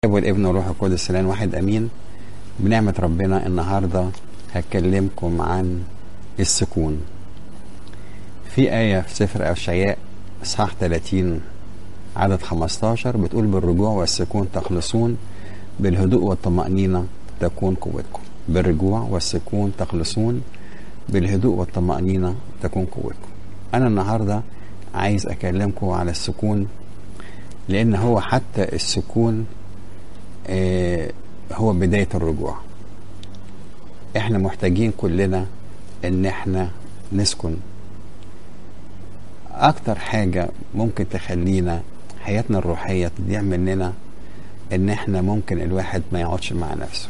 الاب والابن والروح القدس الان واحد امين بنعمه ربنا النهارده هكلمكم عن السكون في آية في سفر أشعياء إصحاح 30 عدد 15 بتقول بالرجوع والسكون تخلصون بالهدوء والطمأنينة تكون قوتكم بالرجوع والسكون تخلصون بالهدوء والطمأنينة تكون قوتكم أنا النهاردة عايز أكلمكم على السكون لأن هو حتى السكون آه هو بداية الرجوع احنا محتاجين كلنا ان احنا نسكن اكتر حاجة ممكن تخلينا حياتنا الروحية تضيع مننا ان احنا ممكن الواحد ما يقعدش مع نفسه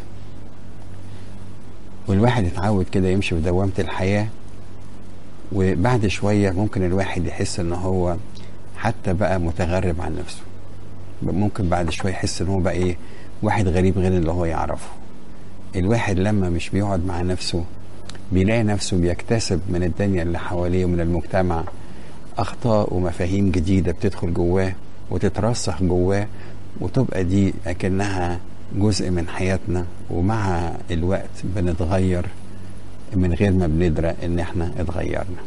والواحد يتعود كده يمشي في دوامة الحياة وبعد شوية ممكن الواحد يحس ان هو حتى بقى متغرب عن نفسه ممكن بعد شوية يحس ان هو بقى ايه واحد غريب غير اللي هو يعرفه الواحد لما مش بيقعد مع نفسه بيلاقي نفسه بيكتسب من الدنيا اللي حواليه ومن المجتمع اخطاء ومفاهيم جديده بتدخل جواه وتترسخ جواه وتبقى دي اكنها جزء من حياتنا ومع الوقت بنتغير من غير ما بندرى ان احنا اتغيرنا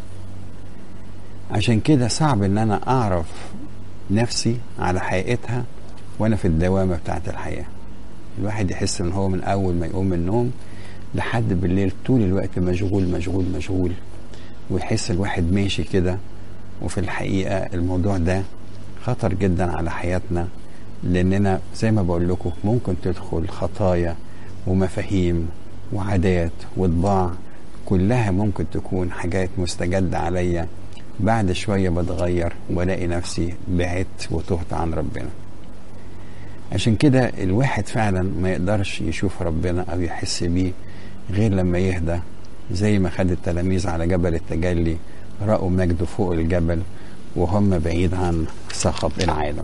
عشان كده صعب ان انا اعرف نفسي على حقيقتها وانا في الدوامه بتاعت الحياه الواحد يحس ان هو من اول ما يقوم من النوم لحد بالليل طول الوقت مشغول مشغول مشغول ويحس الواحد ماشي كده وفي الحقيقه الموضوع ده خطر جدا على حياتنا لاننا زي ما بقول لكم ممكن تدخل خطايا ومفاهيم وعادات وطباع كلها ممكن تكون حاجات مستجدة عليا بعد شوية بتغير والاقي نفسي بعدت وتهت عن ربنا عشان كده الواحد فعلا ما يقدرش يشوف ربنا او يحس بيه غير لما يهدى زي ما خد التلاميذ على جبل التجلي رأوا مجده فوق الجبل وهم بعيد عن صخب العالم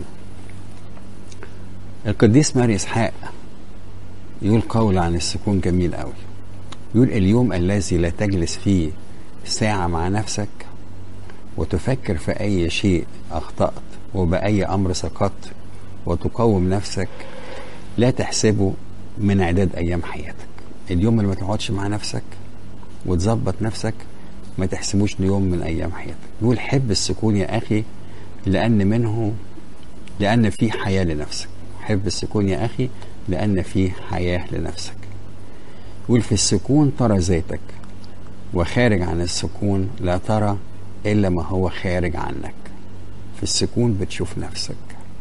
القديس ماري اسحاق يقول قول عن السكون جميل قوي يقول اليوم الذي لا تجلس فيه ساعة مع نفسك وتفكر في أي شيء أخطأت وبأي أمر سقطت وتقوم نفسك لا تحسبه من اعداد ايام حياتك اليوم اللي ما تقعدش مع نفسك وتظبط نفسك ما تحسبوش يوم من ايام حياتك يقول حب السكون يا اخي لان منه لان في حياه لنفسك حب السكون يا اخي لان في حياه لنفسك يقول في السكون ترى ذاتك وخارج عن السكون لا ترى الا ما هو خارج عنك في السكون بتشوف نفسك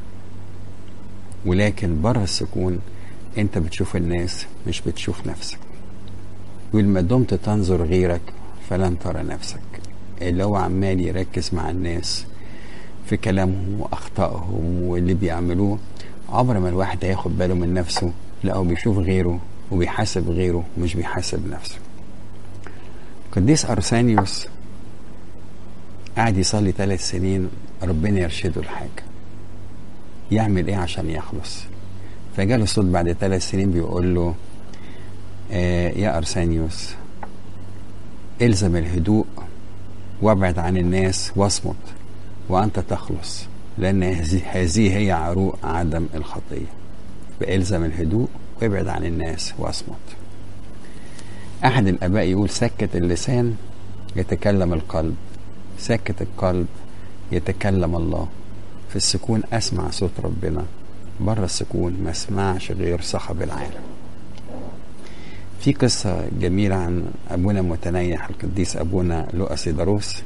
ولكن بره السكون انت بتشوف الناس مش بتشوف نفسك يقول ما دمت تنظر غيرك فلن ترى نفسك اللي هو عمال يركز مع الناس في كلامهم واخطائهم واللي بيعملوه عمر ما الواحد هياخد باله من نفسه لا هو بيشوف غيره وبيحاسب غيره مش بيحاسب نفسه قديس ارسانيوس قعد يصلي ثلاث سنين ربنا يرشده لحاجه يعمل ايه عشان يخلص فجاله صوت بعد ثلاث سنين بيقول له آه يا ارسانيوس الزم الهدوء وابعد عن الناس واصمت وانت تخلص لان هذه هي عروق عدم الخطيه فالزم الهدوء وابعد عن الناس واصمت احد الاباء يقول سكت اللسان يتكلم القلب سكت القلب يتكلم الله في السكون اسمع صوت ربنا بره السكون ما اسمعش غير صخب العالم في قصة جميلة عن أبونا متنيح القديس أبونا لؤسيداروس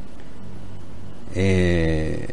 إيه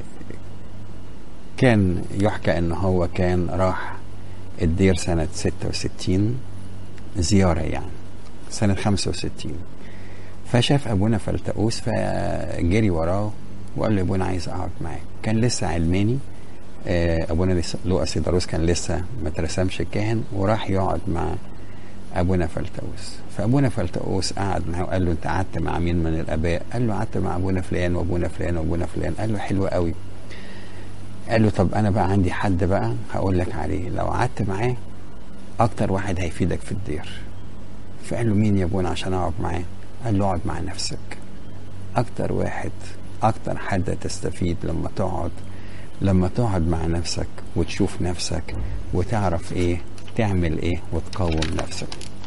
كان يحكى أن هو كان راح الدير سنة 66 زيارة يعني سنة 65 فشاف أبونا فلتقوس فجري وراه وقال له ابونا عايز اقعد معاك كان لسه علماني ابونا لوقا سيداروس كان لسه ما ترسمش كاهن وراح يقعد مع ابونا فلتوس فابونا فلتوس قعد معاه وقال له انت قعدت مع مين من الاباء قال له قعدت مع ابونا فلان وابونا فلان وابونا فلان قال له حلو قوي قال له طب انا بقى عندي حد بقى هقول لك عليه لو قعدت معاه اكتر واحد هيفيدك في الدير فقال له مين يا ابونا عشان اقعد معاه قال له اقعد مع نفسك اكتر واحد اكتر حد تستفيد لما تقعد لما تقعد مع نفسك وتشوف نفسك وتعرف ايه تعمل ايه وتقوم نفسك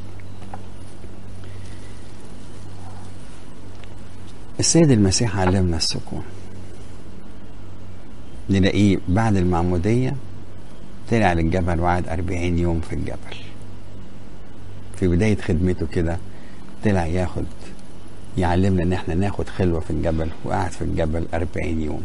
السيد المسيح علمنا السكون نلاقيه بعد المعمودية طلع للجبل وقعد أربعين يوم في الجبل في بداية خدمته كده طلع ياخد يعلمنا ان احنا ناخد خلوة في الجبل وقعد في الجبل أربعين يوم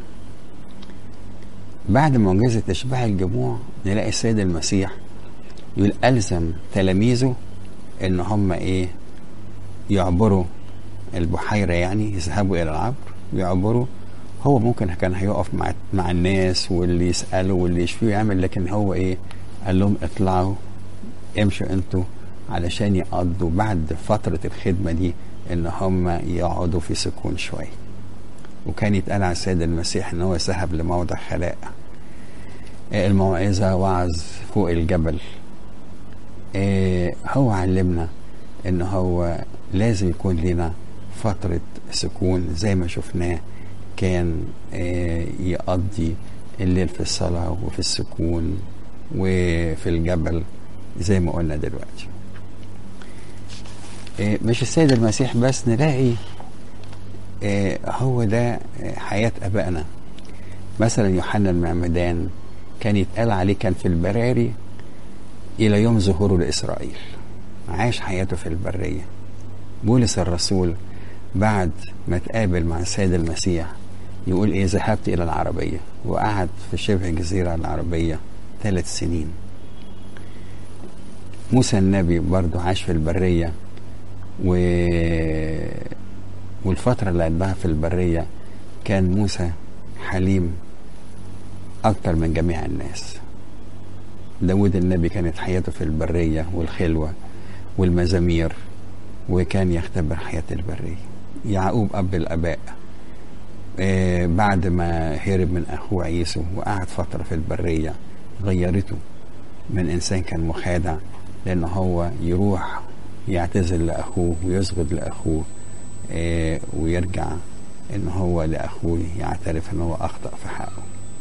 بعد معجزة إشباع الجموع نلاقي السيد المسيح يقول ألزم تلاميذه إن هم إيه يعبروا البحيرة يعني يذهبوا إلى العبر ويعبروا هو ممكن كان هيقف مع مع الناس واللي يسأله واللي يشفيه يعمل لكن هو إيه قال لهم اطلعوا امشوا انتوا علشان يقضوا بعد فترة الخدمة دي إن هم يقعدوا في سكون شوية وكان يتقال على السيد المسيح إن هو ذهب لموضع خلاء الموعظة وعظ فوق الجبل إيه هو علمنا ان هو لازم يكون لنا فترة سكون زي ما شفناه كان إيه يقضي الليل في الصلاة وفي السكون وفي الجبل زي ما قلنا دلوقتي إيه مش السيد المسيح بس نلاقي إيه هو ده حياة أبائنا مثلا يوحنا المعمدان كان يتقال عليه كان في البراري إلى يوم ظهوره لإسرائيل عاش حياته في البرية بولس الرسول بعد ما تقابل مع السيد المسيح يقول إيه ذهبت إلى العربية وقعد في شبه الجزيرة العربية ثلاث سنين موسى النبي برضه عاش في البرية و... والفترة اللي قضاها في البرية كان موسى حليم أكتر من جميع الناس داود النبي كانت حياته في البرية والخلوة والمزامير وكان يختبر حياة البرية يعقوب أب الآباء آه بعد ما هرب من أخوه عيسو وقعد فترة في البرية غيرته من إنسان كان مخادع لأن هو يروح يعتذر لأخوه ويسجد لأخوه آه ويرجع إن هو لأخوه يعترف إن هو أخطأ في حقه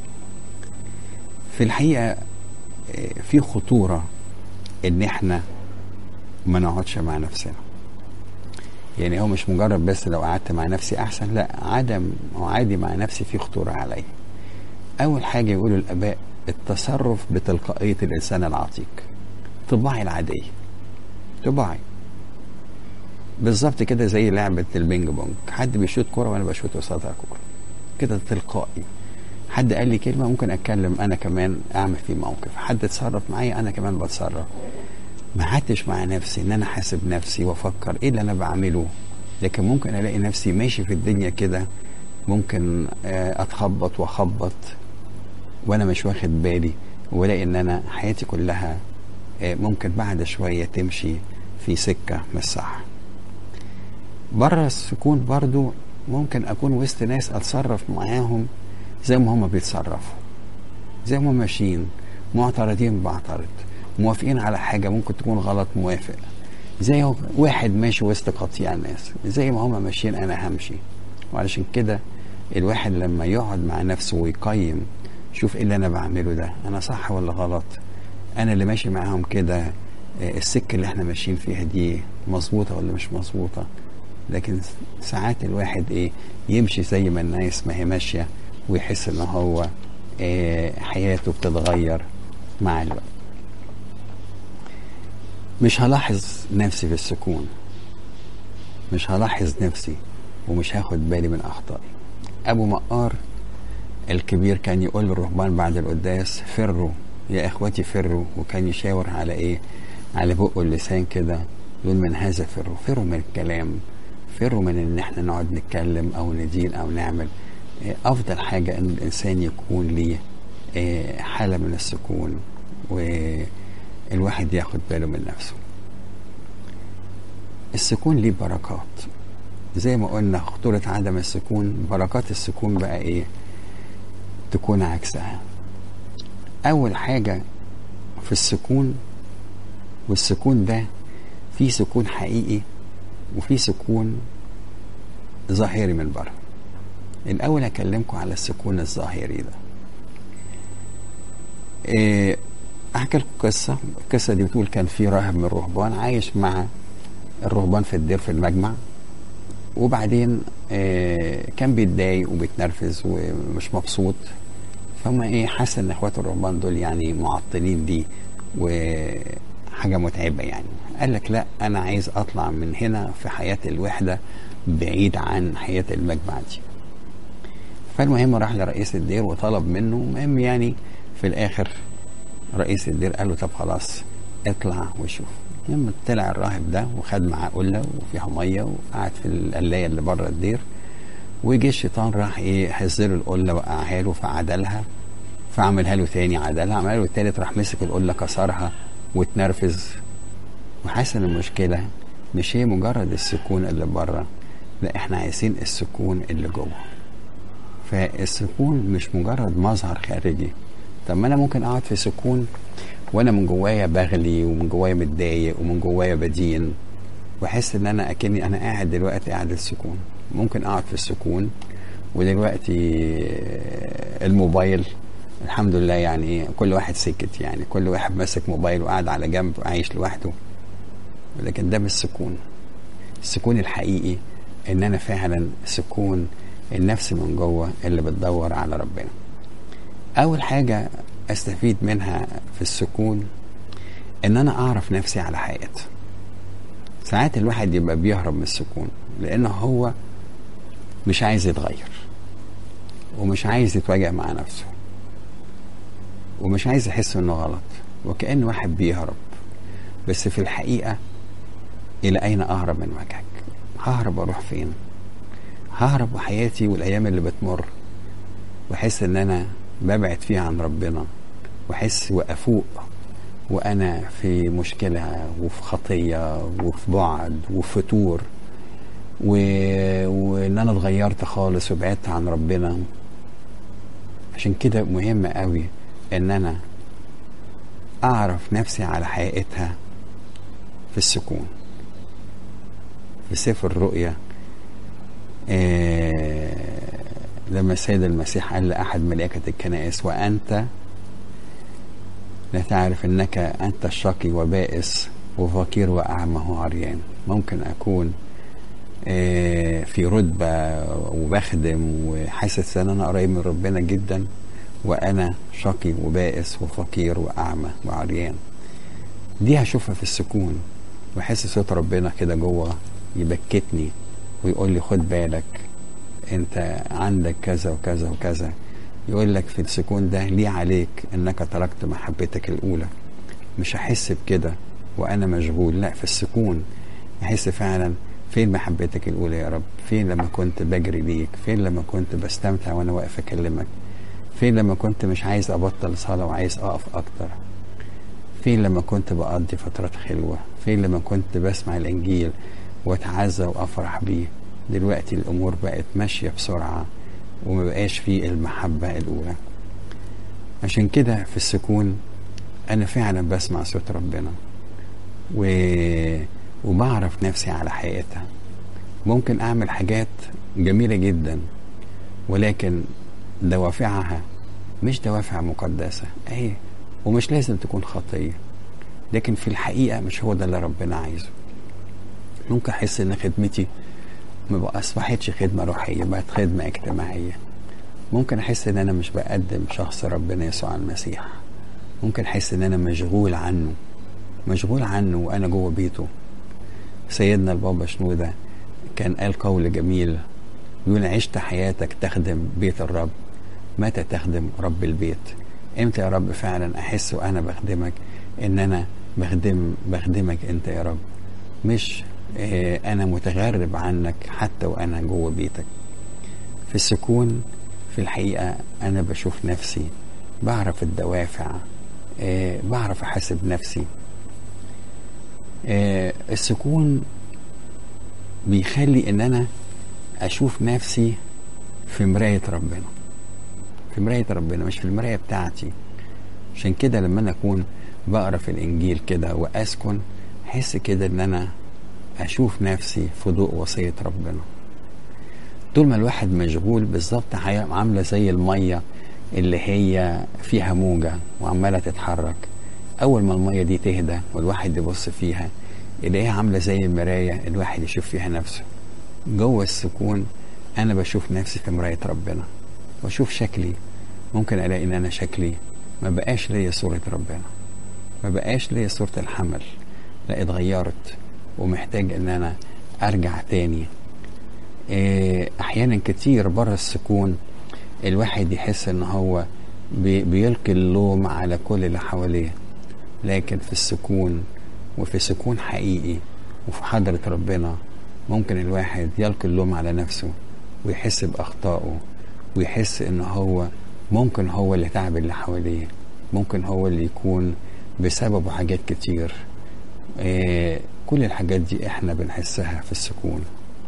في الحقيقة في خطورة ان احنا ما نقعدش مع نفسنا يعني هو مش مجرد بس لو قعدت مع نفسي احسن لا عدم قعادي مع نفسي في خطورة علي اول حاجة يقولوا الاباء التصرف بتلقائية الانسان العتيق طباعي العادية طباعي بالظبط كده زي لعبة البينج بونج حد بيشوط كورة وانا بشوط قصادها كورة كده تلقائي حد قال لي كلمة ممكن أتكلم أنا كمان أعمل في موقف حد اتصرف معايا أنا كمان بتصرف ما قعدتش مع نفسي إن أنا حاسب نفسي وأفكر إيه اللي أنا بعمله لكن ممكن ألاقي نفسي ماشي في الدنيا كده ممكن أتخبط وأخبط وأنا مش واخد بالي وألاقي إن أنا حياتي كلها ممكن بعد شوية تمشي في سكة مش صح بره السكون برضو ممكن أكون وسط ناس أتصرف معاهم زي ما هم بيتصرفوا زي ما هم ماشيين معترضين بعترض موافقين على حاجة ممكن تكون غلط موافق زي واحد ماشي وسط قطيع الناس زي ما هم ماشيين أنا همشي وعلشان كده الواحد لما يقعد مع نفسه ويقيم شوف ايه اللي انا بعمله ده انا صح ولا غلط انا اللي ماشي معاهم كده السكة اللي احنا ماشيين فيها دي مظبوطة ولا مش مظبوطة لكن ساعات الواحد ايه يمشي زي ما الناس ما هي ماشيه ويحس ان هو حياته بتتغير مع الوقت مش هلاحظ نفسي في السكون مش هلاحظ نفسي ومش هاخد بالي من اخطائي ابو مقار الكبير كان يقول للرهبان بعد القداس فروا يا اخوتي فروا وكان يشاور على ايه على بقه اللسان كده يقول من هذا فروا فروا من الكلام فروا من ان احنا نقعد نتكلم او ندين او نعمل افضل حاجه ان الانسان يكون ليه حاله من السكون والواحد ياخد باله من نفسه السكون ليه بركات زي ما قلنا خطورة عدم السكون بركات السكون بقى ايه تكون عكسها اول حاجة في السكون والسكون ده في سكون حقيقي وفي سكون ظاهري من بره الاول اكلمكم على السكون الظاهري ده إيه احكي لكم قصه القصه دي بتقول كان في راهب من الرهبان عايش مع الرهبان في الدير في المجمع وبعدين إيه كان بيتضايق وبيتنرفز ومش مبسوط فهم ايه حس ان اخوات الرهبان دول يعني معطلين دي وحاجه متعبه يعني قال لك لا انا عايز اطلع من هنا في حياه الوحده بعيد عن حياه المجمع دي فالمهم راح لرئيس الدير وطلب منه المهم يعني في الاخر رئيس الدير قال له طب خلاص اطلع وشوف لما طلع الراهب ده وخد معاه قله وفيها ميه وقعد في القلايه اللي بره الدير وجه الشيطان راح ايه هزله القله وقعها له فعدلها فعملها له تاني عدلها عملها له التالت راح مسك القله كسرها واتنرفز وحاسس ان المشكله مش هي مجرد السكون اللي بره لا احنا عايزين السكون اللي جوه فالسكون مش مجرد مظهر خارجي طب ما انا ممكن اقعد في سكون وانا من جوايا بغلي ومن جوايا متضايق ومن جوايا بدين واحس ان انا اكني انا قاعد دلوقتي قاعد السكون ممكن اقعد في السكون ودلوقتي الموبايل الحمد لله يعني كل واحد سكت يعني كل واحد ماسك موبايل وقاعد على جنب عايش لوحده لكن ده مش سكون السكون الحقيقي ان انا فعلا سكون النفس من جوه اللي بتدور على ربنا اول حاجه استفيد منها في السكون ان انا اعرف نفسي على حقيقتي ساعات الواحد يبقى بيهرب من السكون لان هو مش عايز يتغير ومش عايز يتواجه مع نفسه ومش عايز يحس انه غلط وكأن واحد بيهرب بس في الحقيقة إلى أين أهرب من وجهك ههرب أروح فين ههرب وحياتي والأيام اللي بتمر وأحس إن أنا ببعد فيها عن ربنا وأحس وأفوق وأنا في مشكلة وفي خطية وفي بعد وفي فتور و... وإن أنا اتغيرت خالص وبعدت عن ربنا عشان كده مهم قوي إن أنا أعرف نفسي على حقيقتها في السكون في سفر الرؤيا آه لما السيد المسيح قال لأحد ملائكة الكنائس وأنت لا تعرف أنك أنت الشقي وبائس وفقير وأعمى عريان ممكن أكون آه في رتبة وبخدم وحاسس أن أنا قريب من ربنا جدا وأنا شقي وبائس وفقير وأعمى وعريان دي هشوفها في السكون واحس صوت ربنا كده جوه يبكتني ويقول لي خد بالك انت عندك كذا وكذا وكذا يقول لك في السكون ده ليه عليك انك تركت محبتك الاولى مش هحس بكده وانا مشغول لا في السكون احس فعلا فين محبتك الاولى يا رب فين لما كنت بجري ليك فين لما كنت بستمتع وانا واقف اكلمك فين لما كنت مش عايز ابطل صلاه وعايز اقف اكتر فين لما كنت بقضي فترات خلوة فين لما كنت بسمع الإنجيل وأتعزى وأفرح بيه دلوقتي الأمور بقت ماشية بسرعة وما بقاش فيه المحبة الأولى عشان كده في السكون أنا فعلا بسمع صوت ربنا و... وبعرف نفسي على حقيقتها ممكن أعمل حاجات جميلة جدا ولكن دوافعها مش دوافع مقدسة أهي ومش لازم تكون خطية لكن في الحقيقة مش هو ده اللي ربنا عايزه ممكن أحس إن خدمتي ما أصبحتش خدمة روحية بقت خدمة اجتماعية ممكن أحس إن أنا مش بقدم شخص ربنا يسوع المسيح ممكن أحس إن أنا مشغول عنه مشغول عنه وأنا جوه بيته سيدنا البابا شنودة كان قال قول جميل يقول عشت حياتك تخدم بيت الرب متى تخدم رب البيت امتى يا رب فعلا احس وانا بخدمك ان انا بخدم بخدمك انت يا رب مش اه انا متغرب عنك حتى وانا جوه بيتك في السكون في الحقيقه انا بشوف نفسي بعرف الدوافع اه بعرف احاسب نفسي اه السكون بيخلي ان انا اشوف نفسي في مرايه ربنا في مراية ربنا مش في المراية بتاعتي عشان كده لما انا اكون بقرا في الانجيل كده واسكن احس كده ان انا اشوف نفسي في ضوء وصية ربنا طول ما الواحد مشغول بالظبط عاملة زي المية اللي هي فيها موجة وعمالة تتحرك أول ما المية دي تهدى والواحد يبص فيها يلاقيها عاملة زي المراية الواحد يشوف فيها نفسه جوه السكون أنا بشوف نفسي في مراية ربنا وأشوف شكلي ممكن ألاقي إن أنا شكلي ما بقاش ليا صورة ربنا ما بقاش ليا صورة الحمل لا اتغيرت ومحتاج إن أنا أرجع تاني إيه، أحيانا كتير بره السكون الواحد يحس إن هو بي- بيلقي اللوم على كل اللي حواليه لكن في السكون وفي سكون حقيقي وفي حضرة ربنا ممكن الواحد يلقي اللوم على نفسه ويحس بأخطائه ويحس إن هو ممكن هو اللي تعب اللي حواليه ممكن هو اللي يكون بسببه حاجات كتير إيه كل الحاجات دي احنا بنحسها في السكون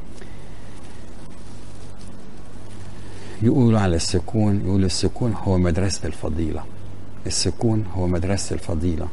يقولوا على السكون يقول السكون هو مدرسة الفضيلة السكون هو مدرسة الفضيلة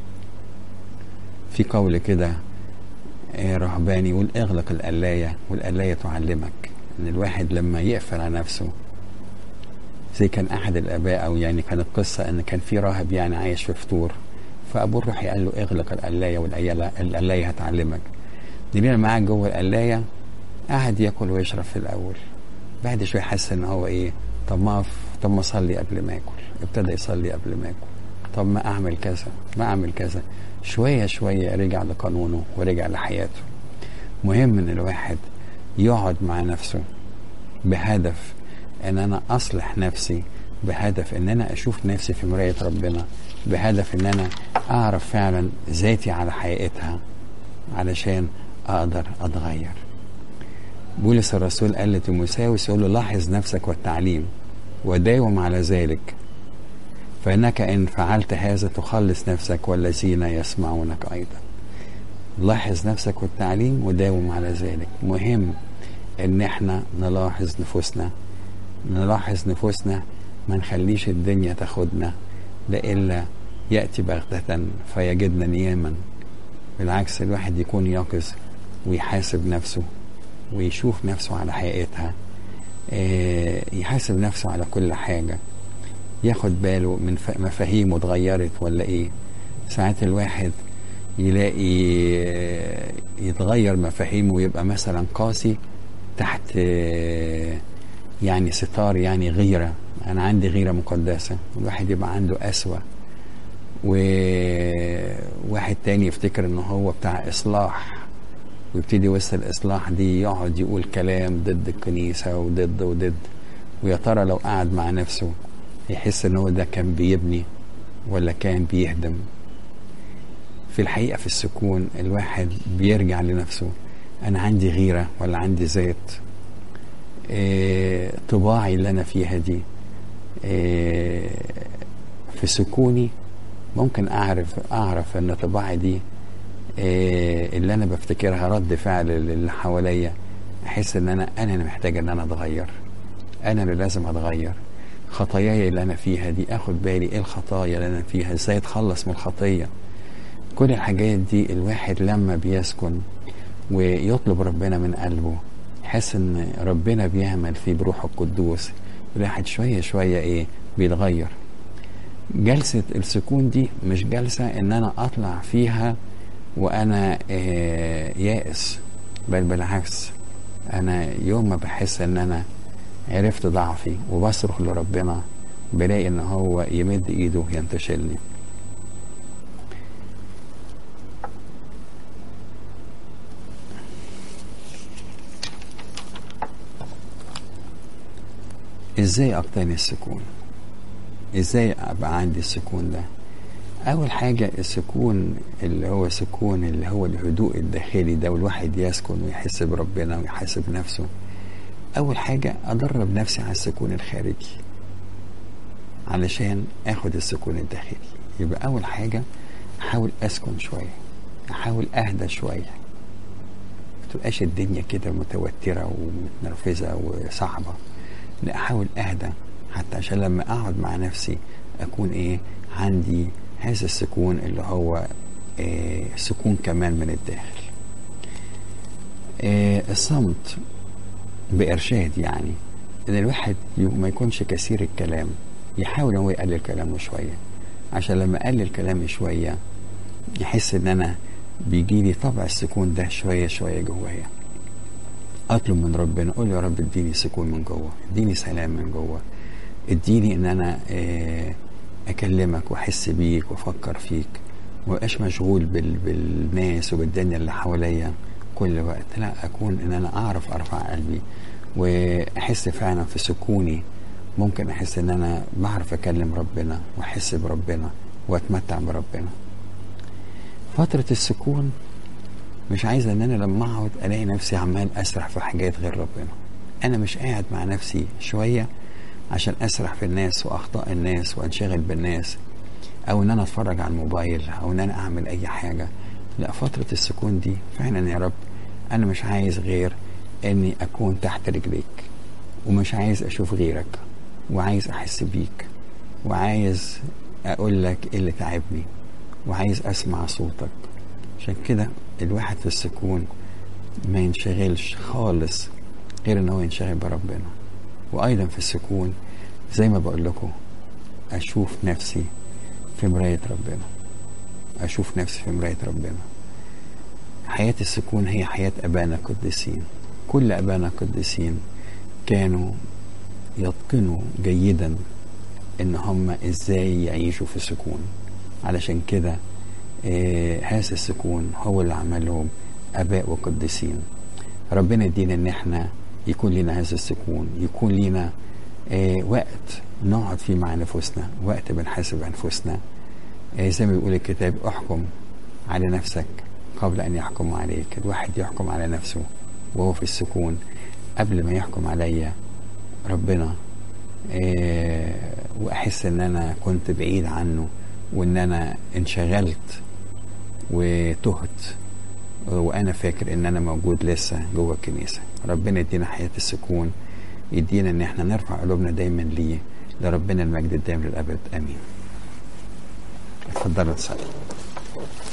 في قول كده آه، رهباني يقول اغلق القلاية والقلاية تعلمك ان الواحد لما يقفل على نفسه زي كان احد الاباء او يعني كانت قصة ان كان في راهب يعني عايش في فطور فابوه الروح قال له اغلق القلاية والقلاية القلاية هتعلمك دي معاه جوه القلاية قعد ياكل ويشرب في الاول بعد شويه حس ان هو ايه طب ما أقف- طب ما اصلي قبل ما اكل ابتدى يصلي قبل ما اكل طب ما اعمل كذا ما اعمل كذا شويه شويه رجع لقانونه ورجع لحياته مهم ان الواحد يقعد مع نفسه بهدف ان انا اصلح نفسي بهدف ان انا اشوف نفسي في مرايه ربنا بهدف ان انا اعرف فعلا ذاتي على حقيقتها علشان اقدر اتغير بولس الرسول قال لتيموثاوس يقول له لاحظ نفسك والتعليم وداوم على ذلك فإنك إن فعلت هذا تخلص نفسك والذين يسمعونك أيضا لاحظ نفسك والتعليم وداوم على ذلك مهم إن إحنا نلاحظ نفوسنا نلاحظ نفوسنا ما نخليش الدنيا تاخدنا لإلا يأتي بغتة فيجدنا نياما بالعكس الواحد يكون يقظ ويحاسب نفسه ويشوف نفسه على حقيقتها آه، يحاسب نفسه على كل حاجة ياخد باله من ف- مفاهيمه اتغيرت ولا ايه ساعات الواحد يلاقي آه، يتغير مفاهيمه ويبقى مثلا قاسي تحت آه، يعني ستار يعني غيرة أنا عندي غيرة مقدسة الواحد يبقى عنده قسوة وواحد تاني يفتكر ان هو بتاع اصلاح ويبتدي وسط الاصلاح دي يقعد يقول كلام ضد الكنيسه وضد وضد ويا ترى لو قعد مع نفسه يحس ان هو ده كان بيبني ولا كان بيهدم في الحقيقه في السكون الواحد بيرجع لنفسه انا عندي غيره ولا عندي ذات إيه طباعي اللي انا فيها دي إيه في سكوني ممكن اعرف اعرف ان طباعي دي إيه اللي انا بفتكرها رد فعل للي حواليا احس ان انا انا اللي محتاج ان انا اتغير انا اللي لازم اتغير خطاياي اللي انا فيها دي اخد بالي ايه الخطايا اللي انا فيها ازاي اتخلص من الخطيه كل الحاجات دي الواحد لما بيسكن ويطلب ربنا من قلبه يحس ان ربنا بيعمل فيه بروحه القدوس الواحد شويه شويه ايه بيتغير جلسة السكون دي مش جلسة ان انا اطلع فيها وانا آه يائس بل بالعكس انا يوم ما بحس ان انا عرفت ضعفي وبصرخ لربنا بلاقي ان هو يمد ايده ينتشلني ازاي اقتني السكون ازاي ابقى عندي السكون ده اول حاجة السكون اللي هو سكون اللي هو الهدوء الداخلي ده والواحد يسكن ويحس بربنا ويحاسب نفسه اول حاجة ادرب نفسي على السكون الخارجي علشان اخد السكون الداخلي يبقى اول حاجة احاول اسكن شوية احاول اهدى شوية متبقاش الدنيا كده متوترة ومتنرفزة وصعبة لا احاول اهدى حتى عشان لما اقعد مع نفسي اكون ايه عندي هذا السكون اللي هو إيه سكون كمان من الداخل إيه الصمت بإرشاد يعني إن الواحد ما يكونش كثير الكلام يحاول ان هو يقلل كلامه شويه عشان لما اقلل كلامي شويه يحس ان انا بيجي لي طبع السكون ده شويه شويه جوايا اطلب من ربنا اقول يا رب اديني سكون من جوه اديني سلام من جوه اديني ان انا آه، اكلمك واحس بيك وافكر فيك ومبقاش مشغول بال... بالناس وبالدنيا اللي حواليا كل وقت لا اكون ان انا اعرف ارفع قلبي واحس فعلا في سكوني ممكن احس ان انا بعرف اكلم ربنا واحس بربنا واتمتع بربنا فترة السكون مش عايزة ان انا لما اقعد الاقي نفسي عمال اسرح في حاجات غير ربنا انا مش قاعد مع نفسي شوية عشان اسرح في الناس واخطاء الناس وانشغل بالناس او ان انا اتفرج على الموبايل او ان انا اعمل اي حاجة لا فترة السكون دي فعلا يا رب انا مش عايز غير اني اكون تحت رجليك ومش عايز اشوف غيرك وعايز احس بيك وعايز اقول لك ايه اللي تعبني وعايز اسمع صوتك عشان كده الواحد في السكون ما ينشغلش خالص غير ان هو ينشغل بربنا وايضا في السكون زي ما بقول لكم اشوف نفسي في مراية ربنا اشوف نفسي في مراية ربنا حياة السكون هي حياة ابانا القديسين كل ابانا القديسين كانوا يتقنوا جيدا ان هم ازاي يعيشوا في سكون علشان كده آه هذا السكون هو اللي عملهم اباء وقديسين ربنا يدينا ان احنا يكون لنا هذا السكون يكون لنا آه وقت نقعد فيه مع نفوسنا وقت بنحاسب انفسنا آه زي ما بيقول الكتاب احكم على نفسك قبل ان يحكم عليك الواحد يحكم على نفسه وهو في السكون قبل ما يحكم عليا ربنا إيه واحس ان انا كنت بعيد عنه وان انا انشغلت وتهت وانا فاكر ان انا موجود لسه جوه الكنيسه ربنا يدينا حياه السكون يدينا ان احنا نرفع قلوبنا دايما ليه لربنا المجد الدائم للابد امين اتفضلوا تصلي